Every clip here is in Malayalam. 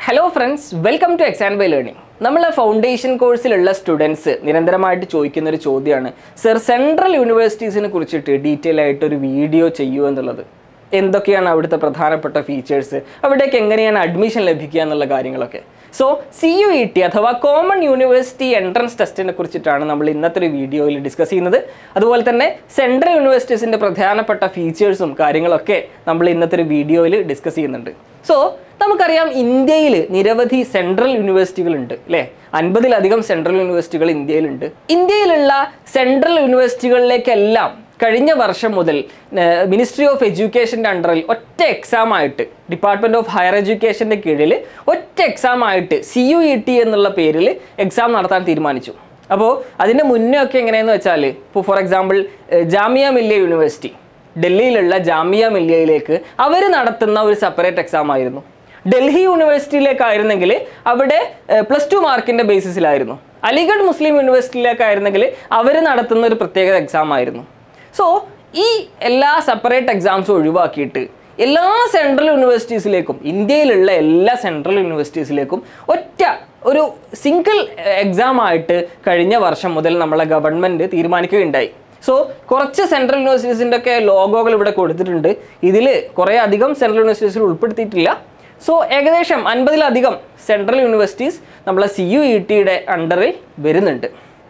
hello friends welcome to exam by learning നമ്മളെ ഫൗണ്ടേഷൻ കോഴ്സിലുള്ള സ്റ്റുഡൻസ് നിരന്തരമായിട്ട് ചോദിക്കുന്ന ഒരു ചോദ്യമാണ് സർ സെൻട്രൽ യൂണിവേഴ്സിറ്റീസിനെ കുറിച്ചിട്ട് ഡീറ്റെയിൽ ആയിട്ട് ഒരു വീഡിയോ ചെയ്യൂ എന്നുള്ളത് എന്തൊക്കെയാണ് അവിടുത്തെ പ്രധാനപ്പെട്ട ഫീച്ചേഴ്സ് അവിടേക്ക് എങ്ങനെയാണ് അഡ്മിഷൻ ലഭിക്കുക എന്നുള്ള കാര്യങ്ങളൊക്കെ so C U E T അഥവാ കോമൺ യൂണിവേഴ്സിറ്റി എൻട്രൻസ് ടെസ്റ്റിനെ കുറിച്ചിട്ടാണ് നമ്മൾ ഇന്നത്തെ ഒരു വീഡിയോയിൽ ഡിസ്കസ് ചെയ്യുന്നത് അതുപോലെ തന്നെ സെൻട്രൽ യൂണിവേഴ്സിറ്റീസിൻ്റെ പ്രധാനപ്പെട്ട ഫീച്ചേഴ്സും കാര്യങ്ങളൊക്കെ നമ്മൾ ഇന്നത്തെ ഒരു വീഡിയോയിൽ ഡിസ്കസ് ചെയ്യുന്നുണ്ട് സോ നമുക്കറിയാം ഇന്ത്യയിൽ നിരവധി സെൻട്രൽ യൂണിവേഴ്സിറ്റികളുണ്ട് അല്ലേ അൻപതിലധികം സെൻട്രൽ യൂണിവേഴ്സിറ്റികൾ ഇന്ത്യയിലുണ്ട് ഇന്ത്യയിലുള്ള സെൻട്രൽ യൂണിവേഴ്സിറ്റികളിലേക്കെല്ലാം കഴിഞ്ഞ വർഷം മുതൽ മിനിസ്ട്രി ഓഫ് എഡ്യൂക്കേഷൻ്റെ അണ്ടറിൽ ഒറ്റ എക്സാം ആയിട്ട് ഡിപ്പാർട്ട്മെൻറ്റ് ഓഫ് ഹയർ എഡ്യൂക്കേഷൻ്റെ കീഴിൽ ഒറ്റ എക്സാം ആയിട്ട് സി യു ഇ ടി എന്നുള്ള പേരിൽ എക്സാം നടത്താൻ തീരുമാനിച്ചു അപ്പോൾ അതിൻ്റെ മുന്നേ ഒക്കെ എങ്ങനെയെന്ന് വെച്ചാൽ ഇപ്പോൾ for example Jamia Millia university ഡൽഹിയിലുള്ള ജാമിയ മില്ലിയയിലേക്ക് അവർ നടത്തുന്ന ഒരു സെപ്പറേറ്റ് എക്സാം ആയിരുന്നു ഡൽഹി യൂണിവേഴ്സിറ്റിയിലേക്കായിരുന്നെങ്കിൽ അവിടെ പ്ലസ് ടു മാർക്കിൻ്റെ ബേസിസിലായിരുന്നു അലിഗഡ് മുസ്ലിം യൂണിവേഴ്സിറ്റിയിലേക്കായിരുന്നെങ്കിൽ അവർ നടത്തുന്ന ഒരു പ്രത്യേക എക്സാം ആയിരുന്നു സോ ഈ എല്ലാ സെപ്പറേറ്റ് എക്സാംസും ഒഴിവാക്കിയിട്ട് എല്ലാ സെൻട്രൽ യൂണിവേഴ്സിറ്റീസിലേക്കും ഇന്ത്യയിലുള്ള എല്ലാ സെൻട്രൽ യൂണിവേഴ്സിറ്റീസിലേക്കും ഒറ്റ ഒരു സിംഗിൾ എക്സാം ആയിട്ട് കഴിഞ്ഞ വർഷം മുതൽ നമ്മളെ ഗവൺമെൻറ് തീരുമാനിക്കുകയുണ്ടായി സോ കുറച്ച് സെൻട്രൽ യൂണിവേഴ്സിറ്റീസിൻ്റെ ഒക്കെ ലോഗോകൾ ഇവിടെ കൊടുത്തിട്ടുണ്ട് ഇതിൽ കുറേ അധികം സെൻട്രൽ യൂണിവേഴ്സിറ്റീസിൽ ഉൾപ്പെടുത്തിയിട്ടില്ല സോ ഏകദേശം അൻപതിലധികം സെൻട്രൽ യൂണിവേഴ്സിറ്റീസ് നമ്മളെ സി യു ഇ ടിയുടെ അണ്ടറിൽ വരുന്നുണ്ട്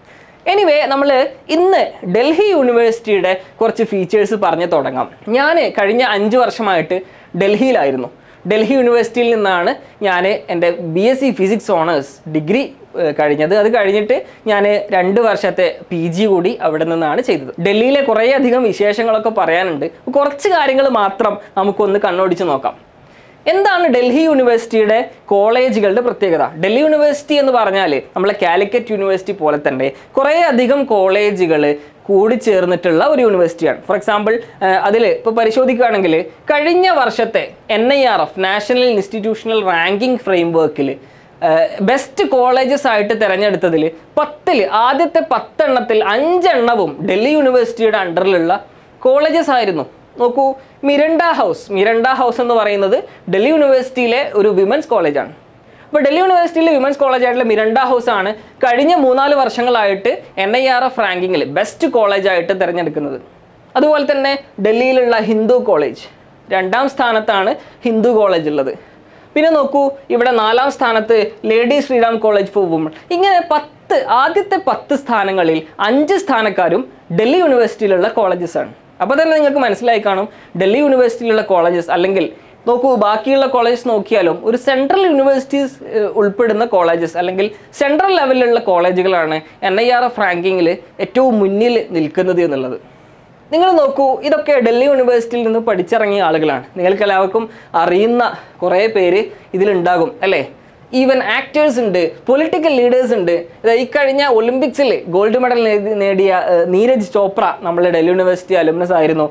എനിവേ നമ്മൾ ഇന്ന് ഡൽഹി യൂണിവേഴ്സിറ്റിയുടെ കുറച്ച് ഫീച്ചേഴ്സ് പറഞ്ഞു തുടങ്ങാം ഞാൻ കഴിഞ്ഞ അഞ്ച് വർഷമായിട്ട് ഡൽഹിയിലായിരുന്നു ഡൽഹി യൂണിവേഴ്സിറ്റിയിൽ നിന്നാണ് ഞാൻ എൻ്റെ B S C physics honours degree കഴിഞ്ഞത് അത് കഴിഞ്ഞിട്ട് ഞാൻ രണ്ട് വർഷത്തെ പി ജി കൂടി അവിടെ നിന്നാണ് ചെയ്തത് ഡൽഹിയിലെ കുറേയധികം വിശേഷങ്ങളൊക്കെ പറയാനുണ്ട് കുറച്ച് കാര്യങ്ങൾ മാത്രം നമുക്കൊന്ന് കണ്ണോടിച്ച് നോക്കാം എന്താണ് ഡൽഹി യൂണിവേഴ്സിറ്റിയുടെ കോളേജുകളുടെ പ്രത്യേകത ഡൽഹി യൂണിവേഴ്സിറ്റി എന്ന് പറഞ്ഞാൽ നമ്മളെ കാലിക്കറ്റ് യൂണിവേഴ്സിറ്റി പോലെ തന്നെ കുറേ അധികം കോളേജുകൾ കൂടിച്ചേർന്നിട്ടുള്ള ഒരു യൂണിവേഴ്സിറ്റിയാണ് ഫോർ എക്സാമ്പിൾ അതിൽ ഇപ്പോൾ പരിശോധിക്കുകയാണെങ്കിൽ കഴിഞ്ഞ വർഷത്തെ N I R F national institutional ranking ഫ്രെയിംവർക്കിൽ ബെസ്റ്റ് കോളേജസ് ആയിട്ട് തിരഞ്ഞെടുത്തതിൽ പത്തിൽ ആദ്യത്തെ പത്തെണ്ണത്തിൽ അഞ്ചെണ്ണവും ഡൽഹി യൂണിവേഴ്സിറ്റിയുടെ അണ്ടറിലുള്ള കോളേജസ് ആയിരുന്നു നോക്കൂ മിരണ്ട ഹൗസ് മിരണ്ട ഹൗസ് എന്ന് പറയുന്നത് ഡൽഹി യൂണിവേഴ്സിറ്റിയിലെ ഒരു വിമൻസ് കോളേജാണ് അപ്പോൾ ഡൽഹി യൂണിവേഴ്സിറ്റിയിലെ വിമൻസ് കോളേജായിട്ടുള്ള മിരണ്ട ഹൗസ് ആണ് കഴിഞ്ഞ മൂന്നാല് വർഷങ്ങളായിട്ട് എൻ ഐ ആർ എഫ് റാങ്കിങ്ങിൽ ബെസ്റ്റ് കോളേജായിട്ട് തിരഞ്ഞെടുക്കുന്നത് അതുപോലെ തന്നെ ഡൽഹിയിലുള്ള ഹിന്ദു കോളേജ് രണ്ടാം സ്ഥാനത്താണ് ഹിന്ദു കോളേജ് ഉള്ളത് പിന്നെ നോക്കൂ ഇവിടെ നാലാം സ്ഥാനത്ത് lady Shriram college for women ഇങ്ങനെ പത്ത് ആദ്യത്തെ പത്ത് സ്ഥാനങ്ങളിൽ അഞ്ച് സ്ഥാനക്കാരും ഡൽഹി യൂണിവേഴ്സിറ്റിയിലുള്ള കോളേജസ് ആണ് അപ്പോൾ തന്നെ നിങ്ങൾക്ക് മനസ്സിലായി കാണും ഡൽഹി യൂണിവേഴ്സിറ്റിയിലുള്ള കോളേജസ് അല്ലെങ്കിൽ നോക്കൂ ബാക്കിയുള്ള കോളേജസ് നോക്കിയാലും ഒരു സെൻട്രൽ യൂണിവേഴ്സിറ്റീസ് ഉൾപ്പെടുന്ന കോളേജസ് അല്ലെങ്കിൽ സെൻട്രൽ ലെവലിലുള്ള കോളേജുകളാണ് എൻ ഐ ആർ എഫ് റാങ്കിങ്ങിൽ ഏറ്റവും മുന്നിൽ നിൽക്കുന്നത് എന്നുള്ളത് നിങ്ങൾ നോക്കൂ ഇതൊക്കെ ഡൽഹി യൂണിവേഴ്സിറ്റിയിൽ നിന്ന് പഠിച്ചിറങ്ങിയ ആളുകളാണ് നിങ്ങൾക്ക് എല്ലാവർക്കും അറിയുന്ന കുറേ പേര് ഇതിലുണ്ടാകും അല്ലേ ഈവൻ ആക്ടേഴ്സ് ഉണ്ട് പൊളിറ്റിക്കൽ ലീഡേഴ്സ് ഉണ്ട് ഈ കഴിഞ്ഞ ഒളിമ്പിക്സിൽ ഗോൾഡ് മെഡൽ നേടിയ നീരജ് ചോപ്ര നമ്മളെ ഡൽഹി യൂണിവേഴ്സിറ്റി അലുമിനസ് ആയിരുന്നു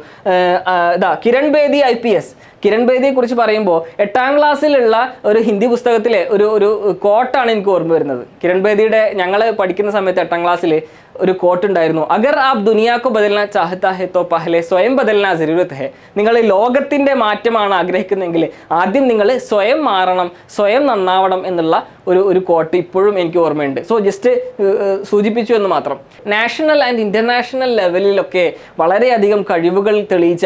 ഇതാ Kiran Bedi I P S Kiran ബേദിയെ കുറിച്ച് പറയുമ്പോൾ എട്ടാം ക്ലാസ്സിലുള്ള ഒരു ഹിന്ദി പുസ്തകത്തിലെ ഒരു ഒരു കോട്ടാണ് എനിക്ക് ഓർമ്മ വരുന്നത് കിരൺ ബേദിയുടെ ഞങ്ങൾ പഠിക്കുന്ന സമയത്ത് എട്ടാം ക്ലാസ്സിൽ ഒരു കോട്ട് ഉണ്ടായിരുന്നു അഗർ ആപ് ദുനിയാക്കോ ബദൽന ചാഹത്ത ഹെ തോ പഹലെ സ്വയം ബദൽന ജരൂരത്ത് ഹെ നിങ്ങൾ ലോകത്തിൻ്റെ മാറ്റമാണ് ആഗ്രഹിക്കുന്നതെങ്കിൽ ആദ്യം നിങ്ങൾ സ്വയം മാറണം സ്വയം നന്നാവണം എന്നുള്ള ഒരു ഒരു കോട്ട് ഇപ്പോഴും എനിക്ക് ഓർമ്മയുണ്ട് സോ ജസ്റ്റ് സൂചിപ്പിച്ചു എന്ന് മാത്രം നാഷണൽ ആൻഡ് ഇൻ്റർനാഷണൽ ലെവലിലൊക്കെ വളരെയധികം കഴിവുകൾ തെളിയിച്ച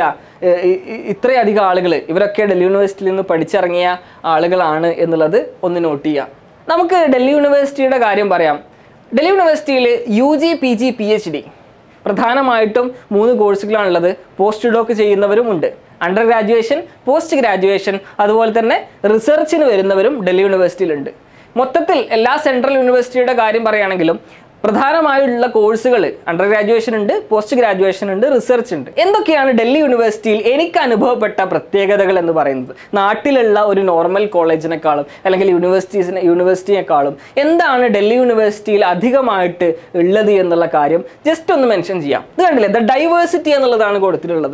ഇത്രയധികം ആളുകൾ ഇവരൊക്കെ ഡൽഹി യൂണിവേഴ്സിറ്റിയിൽ നിന്ന് പഠിച്ചിറങ്ങിയ ആളുകളാണ് എന്നുള്ളത് ഒന്ന് നോട്ട് ചെയ്യാം നമുക്ക് ഡൽഹി യൂണിവേഴ്സിറ്റിയുടെ കാര്യം പറയാം ഡൽഹി യൂണിവേഴ്സിറ്റിയിൽ U G P G P H D പ്രധാനമായിട്ടും മൂന്ന് കോഴ്സുകളാണുള്ളത് പോസ്റ്റ് ഡോക്ക് ചെയ്യുന്നവരുമുണ്ട് അണ്ടർ ഗ്രാജുവേഷൻ പോസ്റ്റ് ഗ്രാജുവേഷൻ അതുപോലെ തന്നെ റിസർച്ചിന് വരുന്നവരും ഡൽഹി യൂണിവേഴ്സിറ്റിയിലുണ്ട് മൊത്തത്തിൽ എല്ലാ സെൻട്രൽ യൂണിവേഴ്സിറ്റിയുടെ കാര്യം പറയുകയാണെങ്കിലും പ്രധാനമായുള്ള കോഴ്സുകൾ അണ്ടർ ഗ്രാജുവേഷൻ ഉണ്ട് പോസ്റ്റ് ഗ്രാജുവേഷൻ ഉണ്ട് റിസർച്ച് ഉണ്ട് എന്തൊക്കെയാണ് ഡൽഹി യൂണിവേഴ്സിറ്റിയിൽ എനിക്ക് അനുഭവപ്പെട്ട പ്രത്യേകതകൾ എന്ന് പറയുന്നത് നാട്ടിലുള്ള ഒരു നോർമൽ കോളേജിനേക്കാളും അല്ലെങ്കിൽ യൂണിവേഴ്സിറ്റീസിനെ യൂണിവേഴ്സിറ്റിയെക്കാളും എന്താണ് ഡൽഹി യൂണിവേഴ്സിറ്റിയിൽ അധികമായിട്ട് ഉള്ളത് എന്നുള്ള കാര്യം ജസ്റ്റ് ഒന്ന് മെൻഷൻ ചെയ്യാം ഇത് കണ്ടില്ലേ ദ ഡൈവേഴ്സിറ്റി എന്നുള്ളതാണ് കൊടുത്തിട്ടുള്ളത്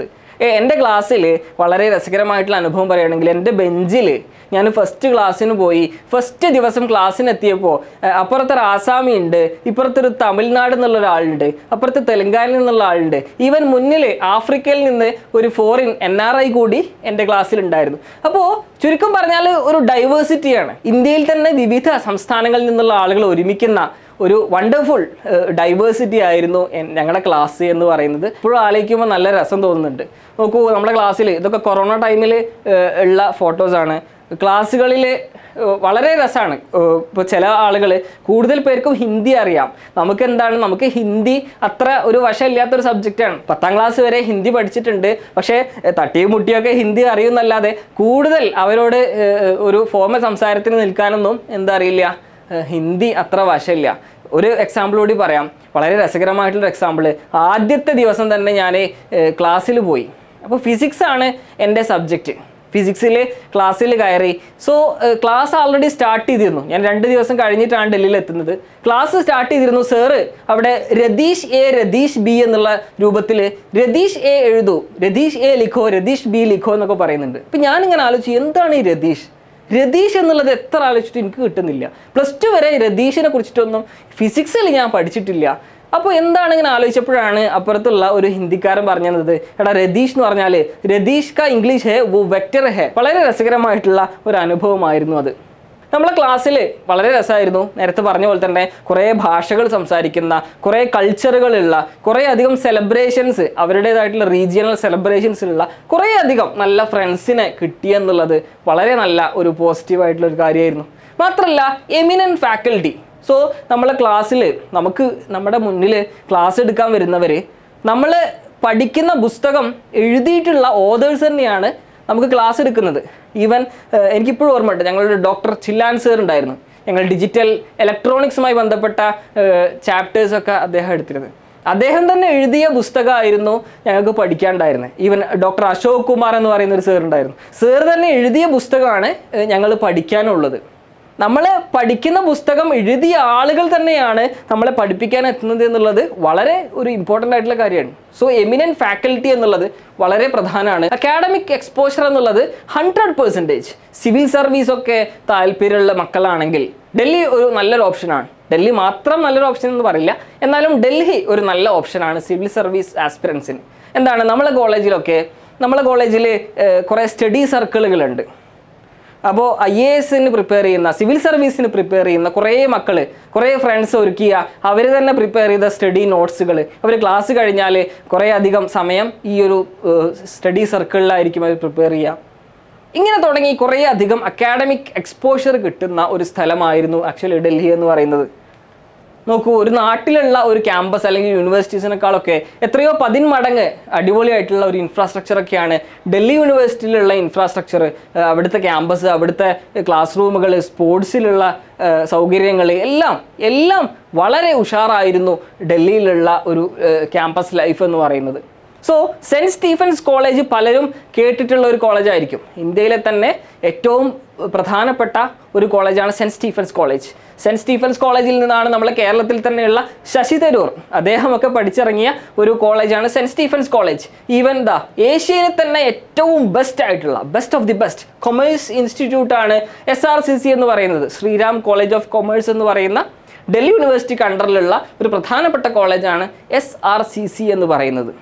ഏ, എൻ്റെ ക്ലാസ്സിൽ വളരെ രസകരമായിട്ടുള്ള അനുഭവം പറയുകയാണെങ്കിൽ എൻ്റെ ബെഞ്ചിൽ ഞാൻ ഫസ്റ്റ് ക്ലാസ്സിന് പോയി ഫസ്റ്റ് ദിവസം ക്ലാസ്സിന് എത്തിയപ്പോൾ അപ്പുറത്തൊരു ആസാമി ഉണ്ട് ഇപ്പുറത്തൊരു തമിഴ്നാട് എന്നുള്ള ഒരാളുണ്ട് അപ്പുറത്ത് തെലങ്കാനയിൽ നിന്നുള്ള ആളുണ്ട് ഈവൻ മുന്നിൽ ആഫ്രിക്കയിൽ നിന്ന് ഒരു ഫോറിൻ എൻ ആർ ഐ കൂടി എൻ്റെ ക്ലാസ്സിൽ ഉണ്ടായിരുന്നു അപ്പോൾ ചുരുക്കം പറഞ്ഞാൽ ഒരു ഡൈവേഴ്സിറ്റിയാണ് ഇന്ത്യയിൽ തന്നെ വിവിധ സംസ്ഥാനങ്ങളിൽ നിന്നുള്ള ആളുകൾ ഒരുമിക്കുന്ന ഒരു വണ്ടർഫുൾ ഡൈവേഴ്സിറ്റി ആയിരുന്നു എൻ- ഞങ്ങളുടെ ക്ലാസ് എന്ന് പറയുന്നത് ഇപ്പോഴും ആലോചിക്കുമ്പോൾ നല്ല രസം തോന്നുന്നുണ്ട് നോക്കൂ നമ്മുടെ ക്ലാസ്സിൽ ഇതൊക്കെ കൊറോണ ടൈമിൽ ഉള്ള ഫോട്ടോസാണ് ക്ലാസ്സുകളിൽ വളരെ രസമാണ് ഇപ്പോൾ ചില ആളുകൾ കൂടുതൽ പേർക്കും ഹിന്ദി അറിയാം നമുക്ക് എന്താണ് നമുക്ക് ഹിന്ദി അത്ര ഒരു വശമില്ലാത്തൊരു സബ്ജക്റ്റാണ് പത്താം ക്ലാസ് വരെ ഹിന്ദി പഠിച്ചിട്ടുണ്ട് പക്ഷേ ഏഹ്, തട്ടിയും മുട്ടിയൊക്കെ ഹിന്ദി അറിയുന്നല്ലാതെ കൂടുതൽ അവരോട് ഏഹ്, ഒരു ഫോമ സംസാരത്തിന് നിൽക്കാനൊന്നും എന്താ അറിയില്ല ഏഹ് ഹിന്ദി അത്ര വശമില്ല ഒരു എക്സാമ്പിൾ കൂടി പറയാം വളരെ രസകരമായിട്ടുള്ള എക്സാമ്പിൾ ആദ്യത്തെ ദിവസം തന്നെ ഞാൻ ക്ലാസ്സിൽ പോയി അപ്പോൾ ഫിസിക്സ് ആണ് എൻ്റെ സബ്ജക്റ്റ് ഫിസിക്സിൽ ക്ലാസ്സിൽ കയറി സോ ക്ലാസ് ആൾറെഡി സ്റ്റാർട്ട് ചെയ്തിരുന്നു ഞാൻ രണ്ട് ദിവസം കഴിഞ്ഞിട്ടാണ് ഡൽഹിയിൽ എത്തുന്നത് ക്ലാസ് സ്റ്റാർട്ട് ചെയ്തിരുന്നു സാറ് അവിടെ രതീഷ് എ രതീഷ് ബി എന്നുള്ള രൂപത്തിൽ രതീഷ് എ എഴുതൂ രതീഷ് എ ലിഖോ രതീഷ് ബി ലിഖോ എന്നൊക്കെ പറയുന്നുണ്ട് അപ്പം ഞാനിങ്ങനെ ആലോചിച്ചു എന്താണ് ഈ രതീഷ് രതീഷ് എന്നുള്ളത് എത്ര ആലോചിച്ചിട്ട് എനിക്ക് കിട്ടുന്നില്ല പ്ലസ് ടു വരെ രതീഷിനെ കുറിച്ചിട്ടൊന്നും ഫിസിക്സിൽ ഞാൻ പഠിച്ചിട്ടില്ല അപ്പോൾ എന്താണ് ഇങ്ങനെ ആലോചിച്ചപ്പോഴാണ് അപ്പുറത്തുള്ള ഒരു ഹിന്ദിക്കാരൻ പറഞ്ഞത് എടാ രതീഷ് എന്ന് പറഞ്ഞാൽ രതീഷ് ക ഇംഗ്ലീഷ് ഹേ വോ വെക്ടർ ഹേ വളരെ രസകരമായിട്ടുള്ള ഒരു അനുഭവമായിരുന്നു അത് നമ്മളെ ക്ലാസ്സിൽ വളരെ രസമായിരുന്നു നേരത്തെ പറഞ്ഞ പോലെ തന്നെ കുറേ ഭാഷകൾ സംസാരിക്കുന്ന കുറേ കൾച്ചറുകളുള്ള കുറേ അധികം സെലിബ്രേഷൻസ് അവരുടേതായിട്ടുള്ള റീജിയണൽ സെലിബ്രേഷൻസിലുള്ള കുറേ അധികം നല്ല ഫ്രണ്ട്സിനെ കിട്ടിയെന്നുള്ളത് വളരെ നല്ല ഒരു പോസിറ്റീവായിട്ടുള്ള ഒരു കാര്യമായിരുന്നു മാത്രമല്ല എമിനൻ ഫാക്കൽറ്റി സോ നമ്മളെ ക്ലാസ്സിൽ നമുക്ക് നമ്മുടെ മുന്നിൽ ക്ലാസ് എടുക്കാൻ വരുന്നവർ നമ്മൾ പഠിക്കുന്ന പുസ്തകം എഴുതിയിട്ടുള്ള ഓതേഴ്സ് തന്നെയാണ് നമുക്ക് ക്ലാസ് എടുക്കുന്നത് ഈവൻ എനിക്കിപ്പോഴും ഓർമ്മയുണ്ട് ഞങ്ങളുടെ ഡോക്ടർ ചില്ലാൻ സർ ഉണ്ടായിരുന്നു ഞങ്ങൾ ഡിജിറ്റൽ ഇലക്ട്രോണിക്സുമായി ബന്ധപ്പെട്ട ചാപ്റ്റേഴ്സൊക്കെ അദ്ദേഹം എടുത്തിരുന്നത് അദ്ദേഹം തന്നെ എഴുതിയ പുസ്തകമായിരുന്നു ഞങ്ങൾക്ക് പഠിക്കാണ്ടായിരുന്നത് ഈവൻ ഡോക്ടർ അശോക് കുമാർ എന്ന് പറയുന്ന ഒരു സർ ഉണ്ടായിരുന്നു സർ തന്നെ എഴുതിയ പുസ്തകമാണ് ഞങ്ങൾ പഠിക്കാനുള്ളത് നമ്മൾ പഠിക്കുന്ന പുസ്തകം എഴുതിയ ആളുകൾ തന്നെയാണ് നമ്മളെ പഠിപ്പിക്കാൻ എത്തുന്നത് എന്നുള്ളത് വളരെ ഒരു ഇമ്പോർട്ടൻ്റ് ആയിട്ടുള്ള കാര്യമാണ് സോ എമിനൻ ഫാക്കൽറ്റി എന്നുള്ളത് വളരെ പ്രധാനമാണ് അക്കാഡമിക് എക്സ്പോഷർ എന്നുള്ളത് ഹൺഡ്രഡ് പെർസെൻറ്റേജ് സിവിൽ സർവീസ് ഒക്കെ താല്പര്യമുള്ള മക്കളാണെങ്കിൽ ഡൽഹി ഒരു നല്ലൊരു ഓപ്ഷനാണ് ഡൽഹി മാത്രം നല്ലൊരു ഓപ്ഷൻ എന്ന് പറയില്ല എന്നാലും ഡൽഹി ഒരു നല്ല ഓപ്ഷനാണ് സിവിൽ സർവീസ് ആസ്പിറൻസിന് എന്താണ് നമ്മളെ കോളേജിലൊക്കെ നമ്മളെ കോളേജിൽ കുറേ സ്റ്റഡി സർക്കിളുകളുണ്ട് അപ്പോൾ ഐ എ എസിന് പ്രിപ്പയർ ചെയ്യുന്ന സിവിൽ സർവീസിന് പ്രിപ്പയർ ചെയ്യുന്ന കുറേ മക്കൾ കുറേ ഫ്രണ്ട്സ് ഒരുക്കിയ അവർ തന്നെ പ്രിപ്പയർ ചെയ്ത സ്റ്റഡി നോട്ട്സുകൾ അവർ ക്ലാസ് കഴിഞ്ഞാൽ കുറേ അധികം സമയം ഈ ഒരു സ്റ്റഡി സർക്കിളിലായിരിക്കും അവർ പ്രിപ്പയർ ചെയ്യുക ഇങ്ങനെ തുടങ്ങി കുറേ അധികം അക്കാഡമിക് എക്സ്പോഷർ കിട്ടുന്ന ഒരു സ്ഥലമായിരുന്നു ആക്ച്വലി ഡൽഹി എന്ന് പറയുന്നത് നോക്കൂ ഒരു നാട്ടിലുള്ള ഒരു ക്യാമ്പസ് അല്ലെങ്കിൽ യൂണിവേഴ്സിറ്റീസിനേക്കാളൊക്കെ എത്രയോ പതിന്മടങ്ങ് അടിപൊളിയായിട്ടുള്ള ഒരു ഇൻഫ്രാസ്ട്രക്ചർ ഒക്കെയാണ് ഡൽഹി യൂണിവേഴ്സിറ്റിയിലുള്ള ഇൻഫ്രാസ്ട്രക്ചർ അവിടുത്തെ ക്യാമ്പസ് അവിടുത്തെ ക്ലാസ് റൂമുകൾ സ്പോർട്സിലുള്ള സൗകര്യങ്ങൾ എല്ലാം എല്ലാം വളരെ ഉഷാറായിരുന്നു ഡൽഹിയിലുള്ള ഒരു ക്യാമ്പസ് ലൈഫ് എന്ന് പറയുന്നത് സോ സെൻറ്റ് സ്റ്റീഫൻസ് കോളേജ് പലരും കേട്ടിട്ടുള്ള ഒരു കോളേജായിരിക്കും ഇന്ത്യയിലെ തന്നെ ഏറ്റവും പ്രധാനപ്പെട്ട ഒരു കോളേജാണ് saint Stephen's college saint Stephen's കോളേജിൽ നിന്നാണ് നമ്മളെ കേരളത്തിൽ തന്നെയുള്ള ശശി തരൂർ അദ്ദേഹമൊക്കെ പഠിച്ചിറങ്ങിയ ഒരു കോളേജാണ് saint Stephen's college even the ഏഷ്യയിലെ തന്നെ ഏറ്റവും ബെസ്റ്റ് ആയിട്ടുള്ള best of the best commerce ഇൻസ്റ്റിറ്റ്യൂട്ടാണ് എസ് ആർ സി സി എന്ന് പറയുന്നത് ശ്രീരാം കോളേജ് ഓഫ് കൊമേഴ്സ് എന്ന് പറയുന്ന ഡൽഹി യൂണിവേഴ്സിറ്റിക്ക് അണ്ടറിലുള്ള ഒരു പ്രധാനപ്പെട്ട കോളേജാണ് എസ് ആർ സി സി എന്ന് പറയുന്നത്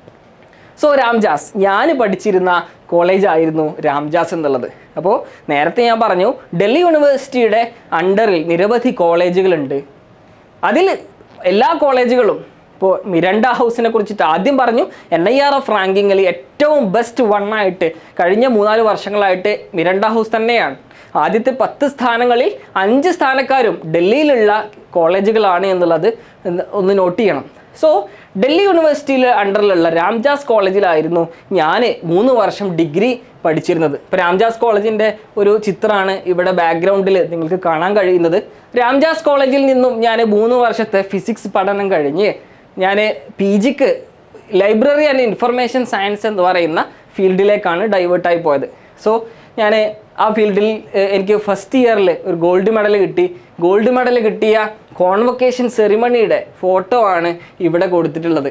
സോ രാംജാസ് ഞാൻ പഠിച്ചിരുന്ന കോളേജായിരുന്നു രാംജാസ് എന്നുള്ളത് അപ്പോൾ നേരത്തെ ഞാൻ പറഞ്ഞു ഡൽഹി യൂണിവേഴ്സിറ്റിയുടെ അണ്ടറിൽ നിരവധി കോളേജുകളുണ്ട് അതിൽ എല്ലാ കോളേജുകളും ഇപ്പോൾ മിരണ്ട ഹൗസിനെ കുറിച്ചിട്ട് ആദ്യം പറഞ്ഞു എൻ ഐ ആർ എഫ് റാങ്കിങ്ങിൽ ഏറ്റവും ബെസ്റ്റ് വൺ ആയിട്ട് കഴിഞ്ഞ മൂന്നാല് വർഷങ്ങളായിട്ട് മിരണ്ട ഹൗസ് തന്നെയാണ് ആദ്യത്തെ പത്ത് സ്ഥാനങ്ങളിൽ അഞ്ച് സ്ഥാനക്കാരും ഡൽഹിയിലുള്ള കോളേജുകളാണ് എന്നുള്ളത് ഒന്ന് ഒന്ന് നോട്ട് ചെയ്യണം സോ ഡൽഹി യൂണിവേഴ്സിറ്റിയിൽ അണ്ടറിലുള്ള രാംജാസ് കോളേജിലായിരുന്നു ഞാൻ മൂന്ന് വർഷം ഡിഗ്രി പഠിച്ചിരുന്നത് ഇപ്പോൾ രാംജാസ് കോളേജിൻ്റെ ഒരു ചിത്രമാണ് ഇവിടെ ബാക്ക്ഗ്രൗണ്ടിൽ നിങ്ങൾക്ക് കാണാൻ കഴിയുന്നത് രാംജാസ് കോളേജിൽ നിന്നും ഞാൻ മൂന്ന് വർഷത്തെ ഫിസിക്സ് പഠനം കഴിഞ്ഞ് ഞാൻ പി ജിക്ക് ലൈബ്രറി ആൻഡ് ഇൻഫർമേഷൻ സയൻസ് എന്ന് പറയുന്ന ഫീൽഡിലേക്കാണ് ഡൈവേർട്ടായി പോയത് സോ ഞാൻ ആ ഫീൽഡിൽ ഏഹ്, എനിക്ക് ഫസ്റ്റ് ഇയറിൽ ഒരു ഗോൾഡ് മെഡൽ കിട്ടി ഗോൾഡ് മെഡൽ കിട്ടിയ കോൺവൊക്കേഷൻ സെറിമണിയുടെ ഫോട്ടോ ആണ് ഇവിടെ കൊടുത്തിട്ടുള്ളത്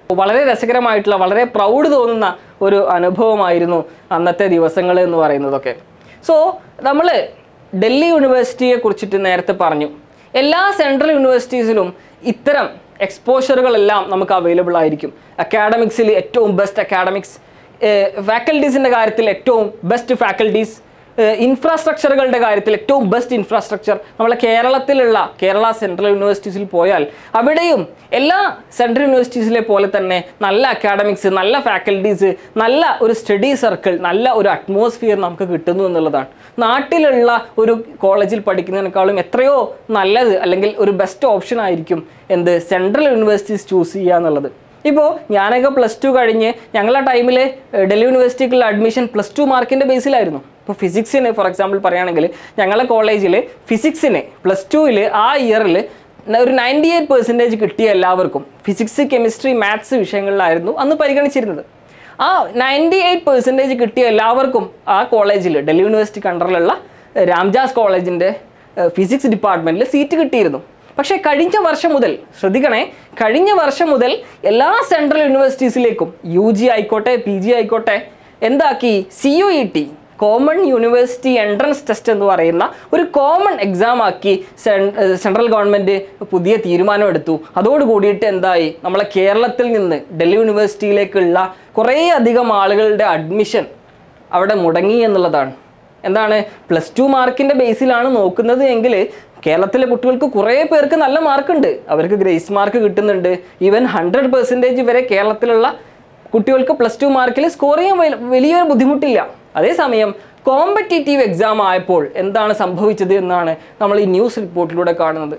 വളരെ രസകരമായിട്ടുള്ള വളരെ പ്രൗഡ് തോന്നുന്ന ഒരു അനുഭവമായിരുന്നു അന്നത്തെ ദിവസങ്ങൾ എന്ന് പറയുന്നതൊക്കെ സോ നമ്മൾ ഡൽഹി യൂണിവേഴ്സിറ്റിയെ കുറിച്ചിട്ട് നേരത്തെ പറഞ്ഞു എല്ലാ സെൻട്രൽ യൂണിവേഴ്സിറ്റീസിലും ഇത്തരം എക്സ്പോഷറുകളെല്ലാം നമുക്ക് അവൈലബിൾ ആയിരിക്കും അക്കാഡമിക്സിൽ ഏറ്റവും ബെസ്റ്റ് അക്കാഡമിക്സ് ഫാക്കൽറ്റീസിൻ്റെ കാര്യത്തിൽ ഏറ്റവും ബെസ്റ്റ് ഫാക്കൽറ്റീസ് ഇൻഫ്രാസ്ട്രക്ചറുകളുടെ കാര്യത്തിൽ ഏറ്റവും ബെസ്റ്റ് ഇൻഫ്രാസ്ട്രക്ചർ നമ്മളെ കേരളത്തിലുള്ള കേരള സെൻട്രൽ യൂണിവേഴ്സിറ്റീസിൽ പോയാൽ അവിടെയും എല്ലാ സെൻട്രൽ യൂണിവേഴ്സിറ്റീസിലെ പോലെ തന്നെ നല്ല അക്കാഡമിക്സ് നല്ല ഫാക്കൽറ്റീസ് നല്ല ഒരു സ്റ്റഡി സർക്കിൾ നല്ല ഒരു അറ്റ്മോസ്ഫിയർ നമുക്ക് കിട്ടുന്നു എന്നുള്ളതാണ് നാട്ടിലുള്ള ഒരു കോളേജിൽ പഠിക്കുന്നതിനേക്കാളും എത്രയോ നല്ലത് അല്ലെങ്കിൽ ഒരു ബെസ്റ്റ് ഓപ്ഷൻ ആയിരിക്കും എന്ത് സെൻട്രൽ യൂണിവേഴ്സിറ്റീസ് ചൂസ് ചെയ്യുക എന്നുള്ളത് ഇപ്പോൾ ഞാനൊക്കെ പ്ലസ് ടു കഴിഞ്ഞ് ഞങ്ങളെ ടൈമിൽ ഡൽഹി യൂണിവേഴ്സിറ്റിക്കുള്ള അഡ്മിഷൻ പ്ലസ് ടു മാർക്കിൻ്റെ ബേസിലായിരുന്നു ഇപ്പോൾ ഫിസിക്സിന് ഫോർ എക്സാമ്പിൾ പറയുകയാണെങ്കിൽ ഞങ്ങളെ കോളേജിൽ ഫിസിക്സിന് പ്ലസ് ടുവിൽ ആ ഇയറിൽ ഒരു നയൻറ്റി എയ്റ്റ് പെർസെൻറ്റേജ് കിട്ടിയ എല്ലാവർക്കും ഫിസിക്സ് കെമിസ്ട്രി മാത്സ് വിഷയങ്ങളിലായിരുന്നു അന്ന് പരിഗണിച്ചിരുന്നത് ആ നയൻറ്റി എയ്റ്റ് പെർസെൻറ്റേജ് കിട്ടിയ എല്ലാവർക്കും ആ കോളേജിൽ ഡൽഹി യൂണിവേഴ്സിറ്റി കണ്ടറിലുള്ള രാംജാസ് കോളേജിൻ്റെ ഫിസിക്സ് ഡിപ്പാർട്ട്മെൻറ്റിൽ സീറ്റ് കിട്ടിയിരുന്നു പക്ഷേ കഴിഞ്ഞ വർഷം മുതൽ ശ്രദ്ധിക്കണേ കഴിഞ്ഞ വർഷം മുതൽ എല്ലാ സെൻട്രൽ യൂണിവേഴ്സിറ്റീസിലേക്കും യു ജി ആയിക്കോട്ടെ പി ജി ആയിക്കോട്ടെ എന്താക്കി C U E T common university entrance test എന്ന് പറയുന്ന ഒരു കോമൺ എക്സാം ആക്കി സെൻട്രൽ ഗവൺമെൻറ് പുതിയ തീരുമാനം എടുത്തു അതോട് കൂടിയിട്ട് എന്തായി നമ്മളെ കേരളത്തിൽ നിന്ന് ഡൽഹി യൂണിവേഴ്സിറ്റിയിലേക്കുള്ള കുറേ അധികം ആളുകളുടെ അഡ്മിഷൻ അവിടെ മുടങ്ങി എന്നുള്ളതാണ് എന്താണ് പ്ലസ് ടു മാർക്കിൻ്റെ ബേസിലാണ് നോക്കുന്നത് എങ്കിൽ കേരളത്തിലെ കുട്ടികൾക്ക് കുറേ പേർക്ക് നല്ല മാർക്കുണ്ട് അവർക്ക് ഗ്രേസ് മാർക്ക് കിട്ടുന്നുണ്ട് ഈവൻ ഹൺഡ്രഡ് പെർസെൻറ്റേജ് വരെ കേരളത്തിലുള്ള കുട്ടികൾക്ക് പ്ലസ് ടു മാർക്കിൽ സ്കോർ ചെയ്യാൻ വൽ- വലിയൊരു ബുദ്ധിമുട്ടില്ല അതേസമയം കോമ്പറ്റേറ്റീവ് എക്സാം ആയപ്പോൾ എന്താണ് സംഭവിച്ചത് എന്നാണ് നമ്മൾ ഈ ന്യൂസ് റിപ്പോർട്ടിലൂടെ കാണുന്നത്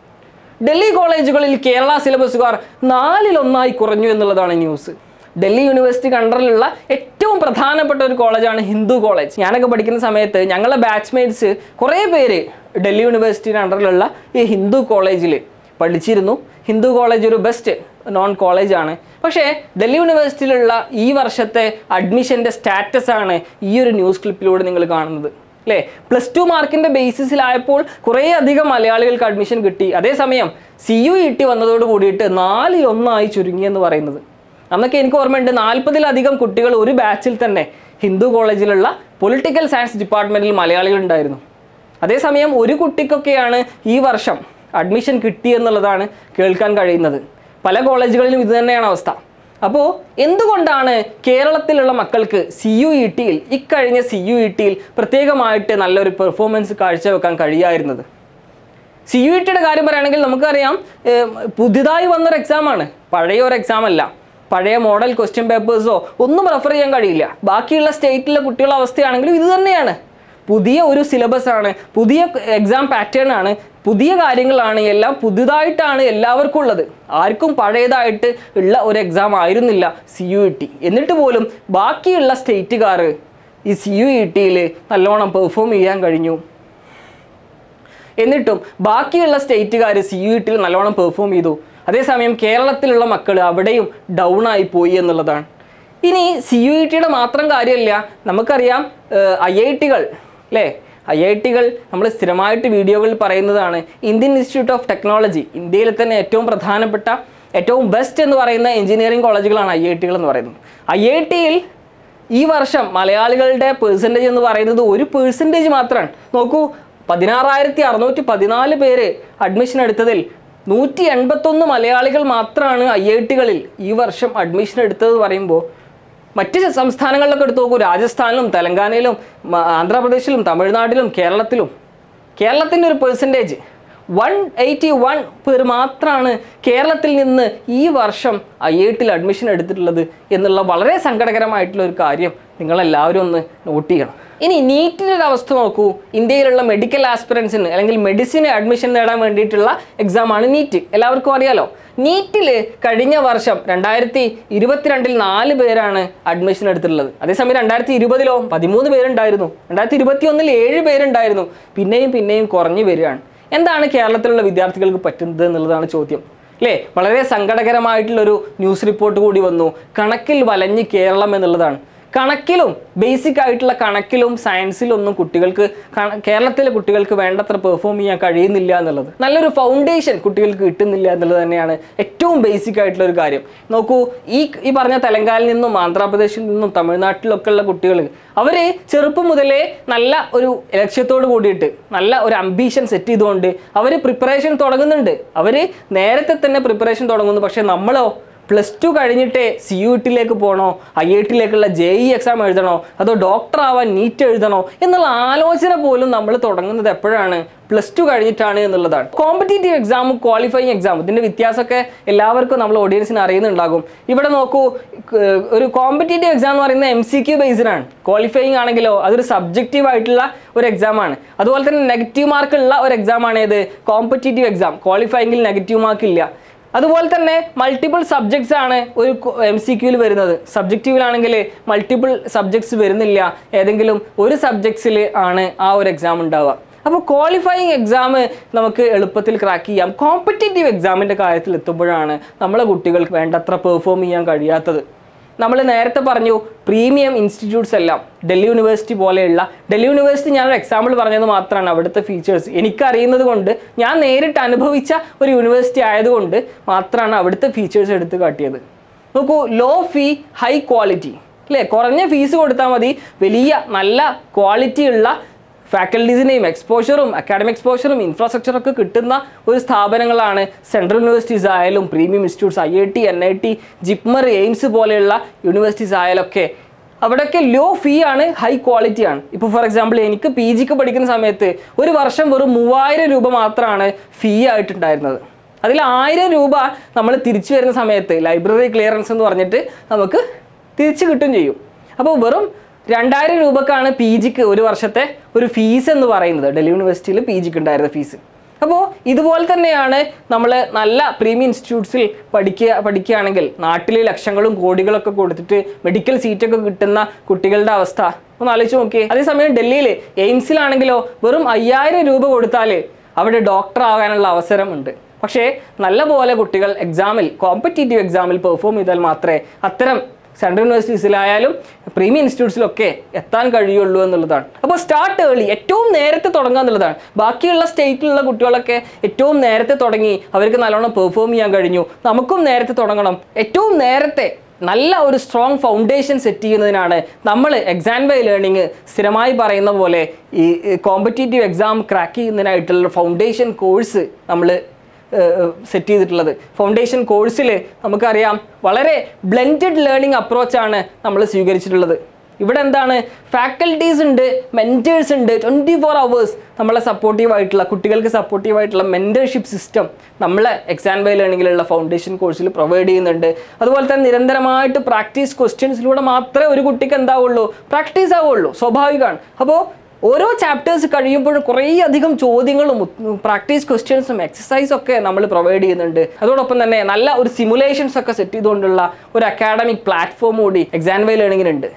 ഡൽഹി കോളേജുകളിൽ കേരള സിലബസുകാർ നാലിലൊന്നായി കുറഞ്ഞു എന്നുള്ളതാണ് ന്യൂസ് ഡൽഹി യൂണിവേഴ്സിറ്റി കണ്ടറിലുള്ള ഏറ്റവും പ്രധാനപ്പെട്ട ഒരു കോളേജാണ് ഹിന്ദു കോളേജ് ഞാനൊക്കെ പഠിക്കുന്ന സമയത്ത് ഞങ്ങളുടെ ബാച്ച്മേറ്റ്സ് കുറേ പേര് ഡൽഹി യൂണിവേഴ്സിറ്റിയുടെ അണ്ടറിലുള്ള ഈ ഹിന്ദു കോളേജിൽ പഠിച്ചിരുന്നു ഹിന്ദു കോളേജ് ഒരു ബെസ്റ്റ് നോൺ കോളേജാണ് പക്ഷേ ഡൽഹി യൂണിവേഴ്സിറ്റിയിലുള്ള ഈ വർഷത്തെ അഡ്മിഷൻ്റെ സ്റ്റാറ്റസ് ആണ് ഈ ഒരു ന്യൂസ് ക്ലിപ്പിലൂടെ നിങ്ങൾ കാണുന്നത് അല്ലേ പ്ലസ് ടു മാർക്കിൻ്റെ ബേസിസിലായപ്പോൾ കുറേ അധികം മലയാളികൾക്ക് അഡ്മിഷൻ കിട്ടി അതേസമയം സി യു ഇ ടി വന്നതോട് കൂടിയിട്ട് നാലിൽ ഒന്നായി ചുരുങ്ങി എന്ന് പറയുന്നത് അന്നൊക്കെ എനിക്ക് ഓർമ്മയുണ്ട് നാൽപ്പതിലധികം കുട്ടികൾ ഒരു ബാച്ചിൽ തന്നെ ഹിന്ദു കോളേജിലുള്ള പൊളിറ്റിക്കൽ സയൻസ് ഡിപ്പാർട്ട്മെൻറ്റിൽ മലയാളികൾ ഉണ്ടായിരുന്നു അതേസമയം ഒരു കുട്ടിക്കൊക്കെയാണ് ഈ വർഷം അഡ്മിഷൻ കിട്ടിയെന്നുള്ളതാണ് കേൾക്കാൻ കഴിയുന്നത് പല കോളേജുകളിലും ഇത് തന്നെയാണ് അവസ്ഥ അപ്പോൾ എന്തുകൊണ്ടാണ് കേരളത്തിലുള്ള മക്കൾക്ക് സി യു ഇ ടിയിൽ ഇക്കഴിഞ്ഞ സി യു ഇ ടിയിൽ പ്രത്യേകമായിട്ട് നല്ലൊരു പെർഫോമൻസ് കാഴ്ചവെക്കാൻ കഴിയായിരുന്നത് സി യു ടിയുടെ കാര്യം പറയുകയാണെങ്കിൽ നമുക്കറിയാം ഏം, പുതിയതായി വന്നൊരു എക്സാമാണ് പഴയ ഒരു എക്സാം അല്ല പഴയ മോഡൽ ക്വസ്റ്റ്യൻ പേപ്പേഴ്സോ ഒന്നും റെഫർ ചെയ്യാൻ കഴിയില്ല ബാക്കിയുള്ള സ്റ്റേറ്റിലെ കുട്ടികളുടെ അവസ്ഥയാണെങ്കിലും ഇത് തന്നെയാണ് പുതിയ ഒരു സിലബസ് ആണ് പുതിയ എക്സാം പാറ്റേൺ ആണ് പുതിയ കാര്യങ്ങളാണ് എല്ലാം പുതുതായിട്ടാണ് എല്ലാവർക്കും ഉള്ളത് ആർക്കും പഴയതായിട്ട് ഉള്ള ഒരു എക്സാം ആയിരുന്നില്ല സി യു ഇ ടി എന്നിട്ട് പോലും ബാക്കിയുള്ള സ്റ്റേറ്റുകാർ ഈ സി യു ഇ ടിയിൽ നല്ലോണം പെർഫോം ചെയ്യാൻ കഴിഞ്ഞു എന്നിട്ടും ബാക്കിയുള്ള സ്റ്റേറ്റുകാർ സി യു ടിയിൽ നല്ലോണം പെർഫോം ചെയ്തു അതേസമയം കേരളത്തിലുള്ള മക്കൾ അവിടെയും ഡൗൺ ആയി പോയി എന്നുള്ളതാണ് ഇനി സി യു ടിയുടെ മാത്രം കാര്യമല്ല നമുക്കറിയാം ഐ ഐ ടികൾ അല്ലേ ഐ ഐ ടികൾ നമ്മൾ സ്ഥിരമായിട്ട് വീഡിയോകളിൽ പറയുന്നതാണ് ഇന്ത്യൻ ഇൻസ്റ്റിറ്റ്യൂട്ട് ഓഫ് ടെക്നോളജി ഇന്ത്യയിലെ തന്നെ ഏറ്റവും പ്രധാനപ്പെട്ട ഏറ്റവും ബെസ്റ്റ് എന്ന് പറയുന്ന എഞ്ചിനീയറിംഗ് കോളേജുകളാണ് ഐ ഐ ടികൾ എന്ന് പറയുന്നത് ഐ ഐ ടിയിൽ ഈ വർഷം മലയാളികളുടെ പേഴ്സൻറ്റേജ് എന്ന് പറയുന്നത് ഒരു പേഴ്സൻറ്റേജ് മാത്രമാണ് നോക്കൂ പതിനാറായിരത്തി അറുന്നൂറ്റി പതിനാല് പേര് അഡ്മിഷൻ എടുത്തതിൽ നൂറ്റി എൺപത്തൊന്ന് മലയാളികൾ മാത്രമാണ് ഐ ഐ ടികളിൽ ഈ വർഷം അഡ്മിഷൻ എടുത്തത് പറയുമ്പോൾ മറ്റ് സംസ്ഥാനങ്ങളിലൊക്കെ എടുത്ത് നോക്കൂ രാജസ്ഥാനിലും തെലങ്കാനയിലും മ- ആന്ധ്രാപ്രദേശിലും തമിഴ്നാട്ടിലും കേരളത്തിലും കേരളത്തിൻ്റെ ഒരു പെർസെൻറ്റേജ് വൺ എയ്റ്റി വൺ പേർ മാത്രമാണ് കേരളത്തിൽ നിന്ന് ഈ വർഷം ഐ ഐ ടിയിൽ അഡ്മിഷൻ എടുത്തിട്ടുള്ളത് എന്നുള്ള വളരെ സങ്കടകരമായിട്ടുള്ള ഒരു കാര്യം നിങ്ങളെല്ലാവരും ഒന്ന് നോട്ട് ചെയ്യണം ഇനി നീറ്റിൻ്റെ ഒരു അവസ്ഥ നോക്കൂ ഇന്ത്യയിലുള്ള മെഡിക്കൽ ആസ്പിറൻസിന് അല്ലെങ്കിൽ മെഡിസിന് അഡ്മിഷൻ നേടാൻ വേണ്ടിയിട്ടുള്ള എക്സാമാണ് നീറ്റ് എല്ലാവർക്കും അറിയാലോ നീറ്റിൽ കഴിഞ്ഞ വർഷം രണ്ടായിരത്തി ഇരുപത്തിരണ്ടിൽ നാല് പേരാണ് അഡ്മിഷൻ എടുത്തിട്ടുള്ളത് അതേസമയം രണ്ടായിരത്തി ഇരുപതിലോ പതിമൂന്ന് പേരുണ്ടായിരുന്നു രണ്ടായിരത്തി ഇരുപത്തി ഒന്നിൽ ഏഴ് പേരുണ്ടായിരുന്നു പിന്നെയും പിന്നെയും കുറഞ്ഞു വരികയാണ് എന്താണ് കേരളത്തിലുള്ള വിദ്യാർത്ഥികൾക്ക് പറ്റുന്നത് എന്നുള്ളതാണ് ചോദ്യം അല്ലേ വളരെ സങ്കടകരമായിട്ടുള്ളൊരു ന്യൂസ് റിപ്പോർട്ട് കൂടി വന്നു കണക്കിൽ വലഞ്ഞ് കേരളം എന്നുള്ളതാണ് കണക്കിലും ബേസിക് ആയിട്ടുള്ള കണക്കിലും സയൻസിലൊന്നും കുട്ടികൾക്ക് കണ- കേരളത്തിലെ കുട്ടികൾക്ക് വേണ്ടത്ര പെർഫോം ചെയ്യാൻ കഴിയുന്നില്ല എന്നുള്ളത് നല്ലൊരു ഫൗണ്ടേഷൻ കുട്ടികൾക്ക് കിട്ടുന്നില്ല എന്നുള്ളത് തന്നെയാണ് ഏറ്റവും ബേസിക് ആയിട്ടുള്ള ഒരു കാര്യം നോക്കൂ ഈ ഈ പറഞ്ഞ തെലങ്കാനയിൽ നിന്നും ആന്ധ്രാപ്രദേശിൽ നിന്നും തമിഴ്നാട്ടിലൊക്കെ ഉള്ള കുട്ടികൾ അവർ ചെറുപ്പം മുതലേ നല്ല ഒരു ലക്ഷ്യത്തോട് കൂടിയിട്ട് നല്ല ഒരു അംബീഷൻ സെറ്റ് ചെയ്തുകൊണ്ട് അവർ പ്രിപ്പറേഷൻ തുടങ്ങുന്നുണ്ട് അവർ നേരത്തെ തന്നെ പ്രിപ്പറേഷൻ തുടങ്ങുന്നു പക്ഷേ നമ്മളോ പ്ലസ് ടു കഴിഞ്ഞിട്ട് സി യു ടിയിലേക്ക് പോകണോ ഐ ഐ ടിയിലേക്കുള്ള ജെ ഇ എക്സാം എഴുതണോ അതോ ഡോക്ടർ ആവാൻ നീറ്റ് എഴുതണോ എന്നുള്ള ആലോചന പോലും നമ്മൾ തുടങ്ങുന്നത് എപ്പോഴാണ് പ്ലസ് ടു കഴിഞ്ഞിട്ടാണ് എന്നുള്ളതാണ് കോമ്പറ്റേറ്റീവ് എക്സാമും ക്വാളിഫയിങ് എക്സാം ഇതിൻ്റെ വ്യത്യാസമൊക്കെ എല്ലാവർക്കും നമ്മൾ ഓഡിയൻസിന് അറിയുന്നുണ്ടാകും ഇവിടെ നോക്കൂ ക- ഒരു കോമ്പറ്റേറ്റീവ് എക്സാം എന്ന് പറയുന്നത് എം സി ക്യു ബേസ്ഡാണ് ക്വാളിഫയിങ് ആണെങ്കിലോ അതൊരു സബ്ജക്റ്റീവ് ആയിട്ടുള്ള ഒരു എക്സാമാണ് അതുപോലെ തന്നെ നെഗറ്റീവ് മാർക്ക് ഉള്ള ഒരു എക്സാമാണ് ഏത് കോമ്പറ്റേറ്റീവ് എക്സാം ക്വാളിഫയിങ്ങിൽ നെഗറ്റീവ് മാർക്ക് ഇല്ല അതുപോലെ തന്നെ മൾട്ടിപ്പിൾ സബ്ജക്ട്സ് ആണ് ഒരു എം സി ക്യൂവിൽ വരുന്നത് സബ്ജക്റ്റീവിലാണെങ്കിൽ മൾട്ടിപ്പിൾ സബ്ജക്ട്സ് വരുന്നില്ല ഏതെങ്കിലും ഒരു സബ്ജക്ട്സിൽ ആണ് ആ ഒരു എക്സാം ഉണ്ടാവുക അപ്പോൾ ക്വാളിഫയിങ് എക്സാം നമുക്ക് എളുപ്പത്തിൽ ക്രാക്ക് ചെയ്യാം കോമ്പറ്റേറ്റീവ് എക്സാമിൻ്റെ കാര്യത്തിൽ എത്തുമ്പോഴാണ് നമ്മളെ കുട്ടികൾക്ക് വേണ്ടത്ര പെർഫോം ചെയ്യാൻ കഴിയാത്തത് നമ്മൾ നേരത്തെ പറഞ്ഞു പ്രീമിയം ഇൻസ്റ്റിറ്റ്യൂട്ട്സ് എല്ലാം ഡൽഹി യൂണിവേഴ്സിറ്റി പോലെയുള്ള ഡൽഹി യൂണിവേഴ്സിറ്റി ഞാനൊരു എക്സാമ്പിൾ പറഞ്ഞത് മാത്രമാണ് അവിടുത്തെ ഫീച്ചേഴ്സ് എനിക്കറിയുന്നത് കൊണ്ട് ഞാൻ നേരിട്ട് അനുഭവിച്ച ഒരു യൂണിവേഴ്സിറ്റി ആയതുകൊണ്ട് മാത്രമാണ് അവിടുത്തെ ഫീച്ചേഴ്സ് എടുത്ത് കാട്ടിയത് നോക്കൂ ലോ ഫീ ഹൈ ക്വാളിറ്റി അല്ലേ കുറഞ്ഞ ഫീസ് കൊടുത്താൽ മതി വലിയ നല്ല ക്വാളിറ്റി ഉള്ള ഫാക്കൽറ്റീസിനെയും എക്സ്പോഷറും അക്കാഡമിക് എക്സ്പോഷറും ഇൻഫ്രാസ്ട്രക്ചറും ഒക്കെ കിട്ടുന്ന ഒരു സ്ഥാപനങ്ങളാണ് സെൻട്രൽ യൂണിവേഴ്സിറ്റീസ് ആയാലും premium institutes I I T N I T JIPMER AIIMS പോലെയുള്ള യൂണിവേഴ്സിറ്റീസ് ആയാലൊക്കെ അവിടെയൊക്കെ ലോ ഫീ ആണ് ഹൈ ക്വാളിറ്റി ആണ് ഇപ്പോൾ ഫോർ എക്സാമ്പിൾ എനിക്ക് പി ജിക്ക് പഠിക്കുന്ന സമയത്ത് ഒരു വർഷം വെറും മൂവായിരം രൂപ മാത്രമാണ് ഫീ ആയിട്ടുണ്ടായിരുന്നത് അതിൽ ആയിരം രൂപ നമ്മൾ തിരിച്ചു വരുന്ന സമയത്ത് ലൈബ്രറി ക്ലിയറൻസ് എന്ന് പറഞ്ഞിട്ട് നമുക്ക് തിരിച്ചു കിട്ടും ചെയ്യും അപ്പോൾ വെറും രണ്ടായിരം രൂപക്കാണ് പി ജിക്ക് ഒരു വർഷത്തെ ഒരു ഫീസ് എന്ന് പറയുന്നത് ഡൽഹി യൂണിവേഴ്സിറ്റിയിൽ പി ജിക്ക് ഉണ്ടായിരുന്ന ഫീസ് അപ്പോൾ ഇതുപോലെ തന്നെയാണ് നമ്മൾ നല്ല പ്രീമിയം ഇൻസ്റ്റിറ്റ്യൂട്ട്സിൽ പഠിക്കുക പഠിക്കുകയാണെങ്കിൽ നാട്ടിലെ ലക്ഷങ്ങളും കോടികളൊക്കെ കൊടുത്തിട്ട് മെഡിക്കൽ സീറ്റൊക്കെ കിട്ടുന്ന കുട്ടികളുടെ അവസ്ഥ ഒന്ന് ആലോചിച്ച് നോക്കിയേ അതേസമയം ഡൽഹിയിൽ എയിംസിലാണെങ്കിലോ വെറും അയ്യായിരം രൂപ കൊടുത്താൽ അവിടെ ഡോക്ടർ ആകാനുള്ള അവസരമുണ്ട് പക്ഷേ നല്ല പോലെ കുട്ടികൾ എക്സാമിൽ കോമ്പറ്റേറ്റീവ് എക്സാമിൽ പെർഫോം ചെയ്താൽ മാത്രമേ അത്തരം സെൻട്രൽ യൂണിവേഴ്സിറ്റീസിലായാലും പ്രീമിയം ഇൻസ്റ്റിറ്റ്യൂട്ട്സിലൊക്കെ എത്താൻ കഴിയുള്ളൂ എന്നുള്ളതാണ് അപ്പോൾ സ്റ്റാർട്ട് ഏർലി ഏറ്റവും നേരത്തെ തുടങ്ങുക എന്നുള്ളതാണ് ബാക്കിയുള്ള സ്റ്റേറ്റിലുള്ള കുട്ടികളൊക്കെ ഏറ്റവും നേരത്തെ തുടങ്ങി അവർക്ക് നല്ലോണം പെർഫോം ചെയ്യാൻ കഴിഞ്ഞു നമുക്കും നേരത്തെ തുടങ്ങണം ഏറ്റവും നേരത്തെ നല്ല ഒരു സ്ട്രോങ് ഫൗണ്ടേഷൻ സെറ്റ് ചെയ്യുന്നതിനാണ് നമ്മൾ എക്സാം ബൈ ലേണിംഗ് സ്ഥിരമായി പറയുന്ന പോലെ ഈ കോമ്പറ്റേറ്റീവ് എക്സാം ക്രാക്ക് ചെയ്യുന്നതിനായിട്ടുള്ള ഫൗണ്ടേഷൻ കോഴ്സ് നമ്മൾ സെറ്റ് ചെയ്തിട്ടുള്ളത് ഫൗണ്ടേഷൻ കോഴ്സിൽ നമുക്കറിയാം വളരെ ബ്ലെൻഡഡ് ലേണിംഗ് അപ്രോച്ചാണ് നമ്മൾ സ്വീകരിച്ചിട്ടുള്ളത് ഇവിടെ എന്താണ് ഫാക്കൽറ്റീസ് ഉണ്ട് മെൻറ്റേഴ്സ് ഉണ്ട് ട്വൻറ്റി ഫോർ അവേഴ്സ് നമ്മളെ സപ്പോർട്ടീവ് ആയിട്ടുള്ള കുട്ടികൾക്ക് സപ്പോർട്ടീവ് ആയിട്ടുള്ള മെൻറ്റർഷിപ്പ് സിസ്റ്റം നമ്മളെ എക്സാം ബൈ ലേണിങ്ങിലുള്ള ഫൗണ്ടേഷൻ കോഴ്സിൽ പ്രൊവൈഡ് ചെയ്യുന്നുണ്ട് അതുപോലെ തന്നെ നിരന്തരമായിട്ട് പ്രാക്ടീസ് ക്വസ്റ്റ്യൻസിലൂടെ മാത്രമേ ഒരു കുട്ടിക്ക് എന്താവുള്ളൂ പ്രാക്ടീസ് ആവുള്ളൂ സ്വാഭാവികമാണ് അപ്പോൾ ഓരോ ചാപ്റ്റേഴ്സ് കഴിയുമ്പോഴും കുറേ അധികം ചോദ്യങ്ങളും പ്രാക്ടീസ് ക്വസ്റ്റ്യൻസും എക്സസൈസും ഒക്കെ നമ്മൾ പ്രൊവൈഡ് ചെയ്യുന്നുണ്ട് അതോടൊപ്പം തന്നെ നല്ല ഒരു സിമുലേഷൻസ് ഒക്കെ സെറ്റ് ചെയ്തുകൊണ്ടുള്ള ഒരു അക്കാഡമിക് പ്ലാറ്റ്ഫോം കൂടി എക്സാം ബൈ ലേണിങ്ങിനുണ്ട്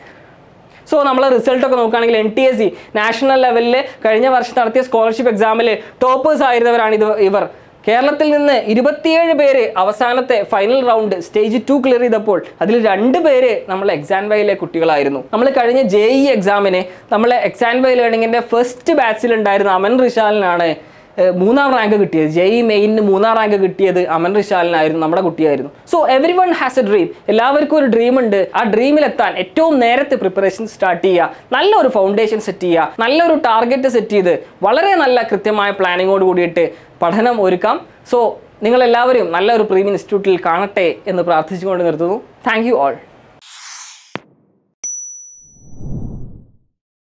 സോ നമ്മൾ റിസൾട്ട് ഒക്കെ നോക്കുകയാണെങ്കിൽ N T S C national ലെവലിൽ കഴിഞ്ഞ വർഷം നടത്തിയ സ്കോളർഷിപ്പ് എക്സാമിൽ ടോപ്പേഴ്സ് ആയിരുന്നവരാണ് ഇത് ഇവർ കേരളത്തിൽ നിന്ന് ഇരുപത്തിയേഴ് പേര് അവസാനത്തെ final round stage two clear ചെയ്തപ്പോൾ അതിൽ രണ്ട് പേര് നമ്മളെ എക്സാം വൈയിലെ കുട്ടികളായിരുന്നു നമ്മൾ കഴിഞ്ഞ ജെ ഇ എക്സാമിന് നമ്മളെ എക്സാം വൈ ലേണിങ്ങിൻ്റെ ഫസ്റ്റ് ബാച്ചിൽ ഉണ്ടായിരുന്ന അമൻ റിഷാലിനാണ് ഏഹ് മൂന്നാം റാങ്ക് കിട്ടിയത് ജെയ് മെയിനിന് മൂന്നാം റാങ്ക് കിട്ടിയത് അമൻ റിഷാലിനായിരുന്നു നമ്മുടെ കുട്ടിയായിരുന്നു so everyone has a dream എല്ലാവർക്കും ഒരു ഡ്രീം ഉണ്ട് ആ ഡ്രീമിലെത്താൻ ഏറ്റവും നേരത്തെ പ്രിപ്പറേഷൻ സ്റ്റാർട്ട് ചെയ്യുക നല്ലൊരു ഫൗണ്ടേഷൻ സെറ്റ് ചെയ്യുക നല്ലൊരു ടാർഗറ്റ് സെറ്റ് ചെയ്ത് വളരെ നല്ല കൃത്യമായ പ്ലാനിങ്ങോട് കൂടിയിട്ട് പഠനം ഒരുക്കാം സോ നിങ്ങളെല്ലാവരും നല്ലൊരു പ്രീമിയം ഇൻസ്റ്റിറ്റ്യൂട്ടിൽ കാണട്ടെ എന്ന് പ്രാർത്ഥിച്ചുകൊണ്ട് നിർത്തുന്നു താങ്ക് യു ഓൾ